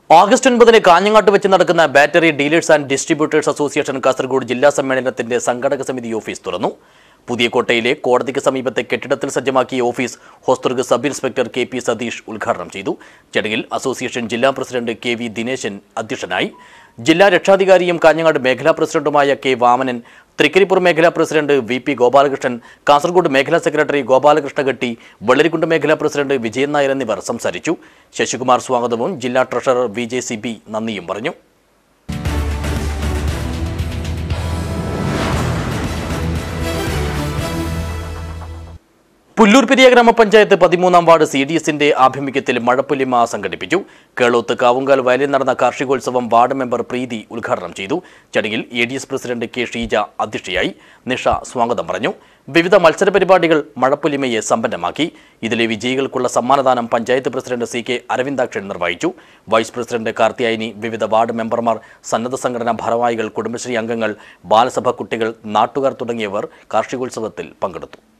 August ഒൻപതിന് കാഞ്ഞങ്ങാട്ട് വെച്ച് നടക്കുന്ന battery dealers and distributors association Kasaragod ജില്ലാ സമ്മേളനത്തിന്റെ സംഘടക സമിതി ഓഫീസ് തുറന്നു പുതിയ കോട്ടയിലെ കോടതിക്ക് സമീപത്തെ കെട്ടിടത്തിൽ സജ്ജമാക്കിയ office Hosdurg sub inspector K P Satheesh ഉദ്ഘാടനം ചെയ്തു ചടങ്ങിൽ അസോസിയേഷൻ ജില്ലാ പ്രസിഡന്റ് കെ വി ദിനേശൻ അധ്യക്ഷനായി ജില്ലാ രക്ഷാധികാരിയും കാഞ്ഞങ്ങാട് മേഖലാ പ്രസിഡന്റുമായ കെ വാമനൻ തൃക്കരിപ്പൂർ മേഖലാ president V P Gopalakrishnan Kasaragod മേഖലാ സെക്രട്ടറി ഗോപാലകൃഷ്ണഗട്ടി വെള്ളരിക്കുണ്ട് മേഖലാ പ്രസിഡന്റ് വിജയൻ നായർ എന്നിവർ സംസാരിച്ചു ശശികുമാർ സ്വാഗതവും ജില്ലാ treasurer V J C B നന്ദിയും പറഞ്ഞു പുല്ലൂർ പെരിയ ഗ്രാമപഞ്ചായത്ത് പതിമൂന്നാം വാർഡ് സി ഡി എസിന്റെ ആഭിമുഖ്യത്തിൽ മഴപ്പുലിമ സംഘടിപ്പിച്ചു കേളോത്ത് കാവുങ്കാൽ വയലിൽ നടന്ന കാർഷികോത്സവം വാർഡ് മെമ്പർ പ്രീതി ഉദ്ഘാടനം ചെയ്തു ചടങ്ങിൽ A D S president K Sheeja അധ്യക്ഷയായി നിഷ സ്വാഗതം പറഞ്ഞു വിവിധ മത്സര പരിപാടികൾ മഴപ്പുലിമയെ സമ്പന്നമാക്കി ഇതിലെ വിജയികൾക്കുള്ള സമ്മാനദാനം panchayat president C K Aravindakshan നിർവഹിച്ചു വൈസ് പ്രസിഡന്റ് കാർത്തിയായിനി വിവിധ വാർഡ് മെമ്പർമാർ സന്നദ്ധ സംഘടനാ ഭാരവാഹികൾ കുടുംബശ്രീ അംഗങ്ങൾ ബാലസഭ കുട്ടികൾ നാട്ടുകാർ തുടങ്ങിയവർ കാർഷികോത്സവത്തിൽ പങ്കെടുത്തു